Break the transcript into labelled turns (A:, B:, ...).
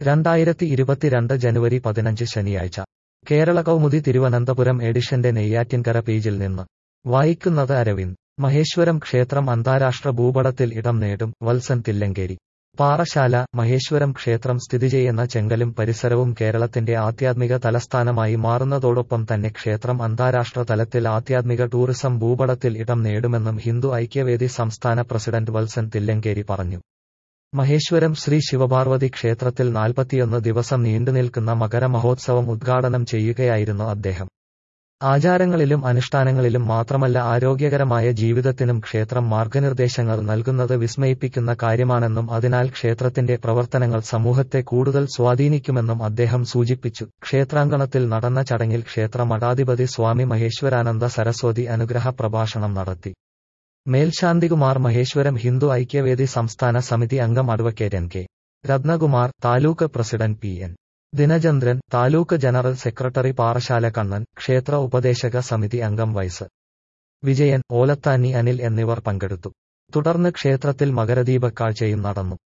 A: രണ്ടായിരത്തി ഇരുപത്തിരണ്ട് ജനുവരി പതിനഞ്ച് ശനിയാഴ്ച കേരള കൗമുദി തിരുവനന്തപുരം എഡിഷന്റെ നെയ്യാറ്റിൻകര പേജിൽ നിന്ന് വായിക്കുന്നത് അരവിന്ദ് മഹേശ്വരം ക്ഷേത്രം അന്താരാഷ്ട്ര ഭൂപടത്തിൽ ഇടം നേടും വത്സൻ തില്ലങ്കേരി പാറശാല മഹേശ്വരം ക്ഷേത്രം സ്ഥിതിചെയ്യുന്ന ചെങ്കലും പരിസരവും കേരളത്തിന്റെ ആധ്യാത്മിക തലസ്ഥാനമായി മാറുന്നതോടൊപ്പം തന്നെ ക്ഷേത്രം അന്താരാഷ്ട്ര തലത്തിൽ ആധ്യാത്മിക ടൂറിസം ഭൂപടത്തിൽ ഇടം നേടുമെന്നും ഹിന്ദു ഐക്യവേദി സംസ്ഥാന പ്രസിഡന്റ് വത്സൻ തില്ലങ്കേരി പറഞ്ഞു മഹേശ്വരം ശ്രീ ശിവപാർവതി ക്ഷേത്രത്തിൽ നാൽപ്പത്തിയൊന്ന് ദിവസം നീണ്ടുനിൽക്കുന്ന മകരമഹോത്സവം ഉദ്ഘാടനം ചെയ്യുകയായിരുന്നു അദ്ദേഹം ആചാരങ്ങളിലും അനുഷ്ഠാനങ്ങളിലും മാത്രമല്ല ആരോഗ്യകരമായ ജീവിതത്തിനും ക്ഷേത്രം മാർഗനിർദ്ദേശങ്ങൾ നൽകുന്നത് വിസ്മയിപ്പിക്കുന്ന കാര്യമാണെന്നും അതിനാൽ ക്ഷേത്രത്തിന്റെ പ്രവർത്തനങ്ങൾ സമൂഹത്തെ കൂടുതൽ സ്വാധീനിക്കുമെന്നും അദ്ദേഹം സൂചിപ്പിച്ചു ക്ഷേത്രാങ്കണത്തിൽ നടന്ന ചടങ്ങിൽ ക്ഷേത്ര മഠാധിപതി സ്വാമി മഹേശ്വരാനന്ദ സരസ്വതി അനുഗ്രഹ പ്രഭാഷണം നടത്തി മേൽശാന്തികുമാർ മഹേശ്വരം ഹിന്ദു ഐക്യവേദി സംസ്ഥാന സമിതി അംഗം advocate N K Rathnakumar taluk president P N Dinachandran taluk general secretary Parassala Kannan ക്ഷേത്ര ഉപദേശക സമിതി അംഗം വൈസ് വിജയൻ ഓലത്താനി അനിൽ എന്നിവർ പങ്കെടുത്തു തുടർന്ന് ക്ഷേത്രത്തിൽ മകരദീപക്കാഴ്ചയും നടന്നു